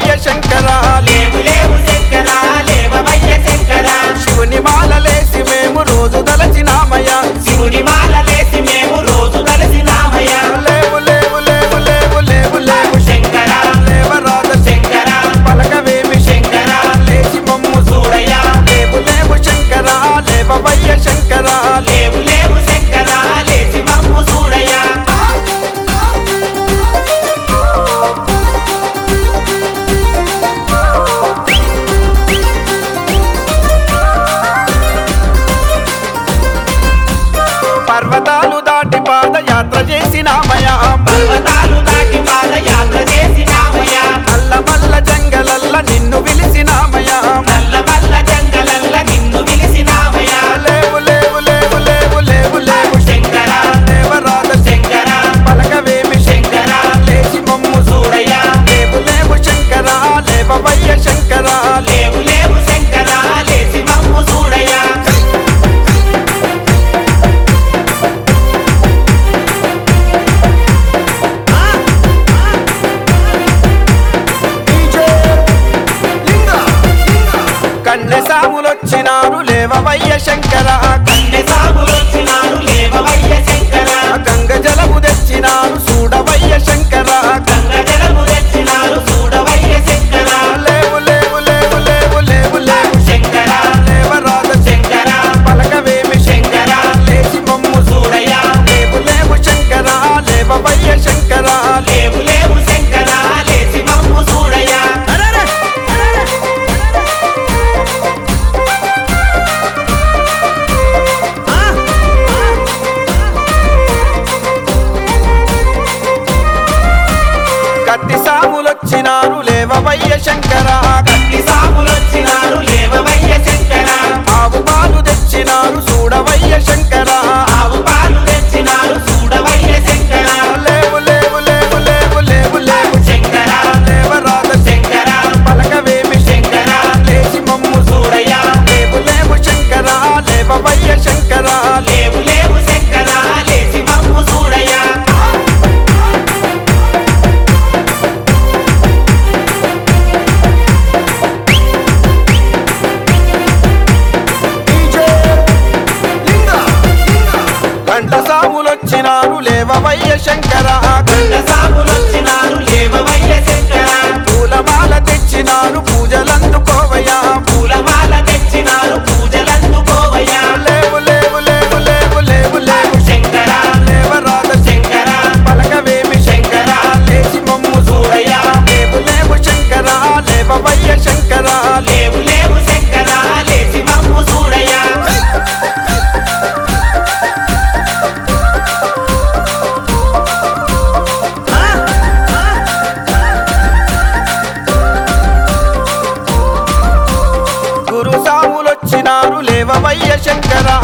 లేవవయ్య శంకర లేవు లేవు శంకర లేవవయ్య శంకర శివుని మాలలేసి మేము రోజు దలచినామయ్య శివుని మాలలేసి మేము రోజు కలిసినామయ్య లేవు లేవు లేవు లేవు లేవు లేవు శంకర లేవరాజ శంకర పలకవేమి శంకర లేచి మమ్ము చూడయ్యా లేవు లేవు శంకర లేవవయ్య శంకర లేవు లేవు శంకర లేచి మమ్ము చూడయ్యా పర్వతాలు దాటి పాదయాత్ర చేసినామయ పర్వతాలు దాటి పాదయాత్ర చేసినామయ్య అల్లమల్ల జంగలల్ల నిన్ను పిలిచినామయ నల్ల మల్ల జంగలల్ల నిన్ను పిలిసినామయ్య లేవు లేవు లేవు లేవు లేవు లేవు శంకర దేవరాజ శంకర పలకవేమి శంకర లేచి మమ్ము చూడయ్యా లేవు లేవు శంకర లేవవయ్య శంకర లేవు లేవు శంకర లేచి మమ్ము చూడయ్యా కన్నె సాములొచ్చినారు లేవవయ్య శంకర కన్నె సాగులొచ్చినారు లేవవయ్య శంకర గంగ జలము తెచ్చినారు చూడవయ్య శంకర గంగ జలము తెచ్చినారు చూడవయ్య శంకర లేవు లేవు లేవు లేవు లేవు లేవు శంకర దేవరాజ శంకర పలకవేమి శంకర లేచి మమ్ము చూడయ్యా లేవు లేవు శంకర లేవవయ్య శంకర లేవు లేవు శంకర లేచి మమ్ము చూడయ్యా కత్తి సాములొచ్చినారు లేవవయ్య శంకర కత్తి సాగులొచ్చినారు లేవవయ్య శంకర ఆవు పాలు తెచ్చినారు చూడవయ్య శంకర ఆవు పాలు తెచ్చినారు చూడవయ్య శంకర లేవు లేవు లేవు లేవు లేవు లేవు శంకర దేవరాజ శంకర పలకవేమి శంకర లేచి మమ్ము చూడయ్యా లేవు లేవు శంకర లేవవయ్య శంకర లేవు లేవు శంకర లేచి మమ్ము చూడయ్యా గంట సాములొచ్చినారు లేవవయ్య శంకర గంగ సాగులొచ్చినారు లేవవయ్య శంకర పూలమాల తెచ్చినారు పూజలందుకోవయ్యా పూలమాల తెచ్చినారు పూజలందుకోవయ్యా లేవు లేవు లేవు లేవు లేవు లేవు శంకర దేవరాజ శంకర పలకవేమి శంకర లేచి మమ్ము చూడయ్యా లేవు లేవు శంకర లేవవయ్య శంకర లేవు లేవు శంకర లేచి మమ్ము చూడయ్యా గురు సాములొచ్చినారు లేవవయ్య శంకర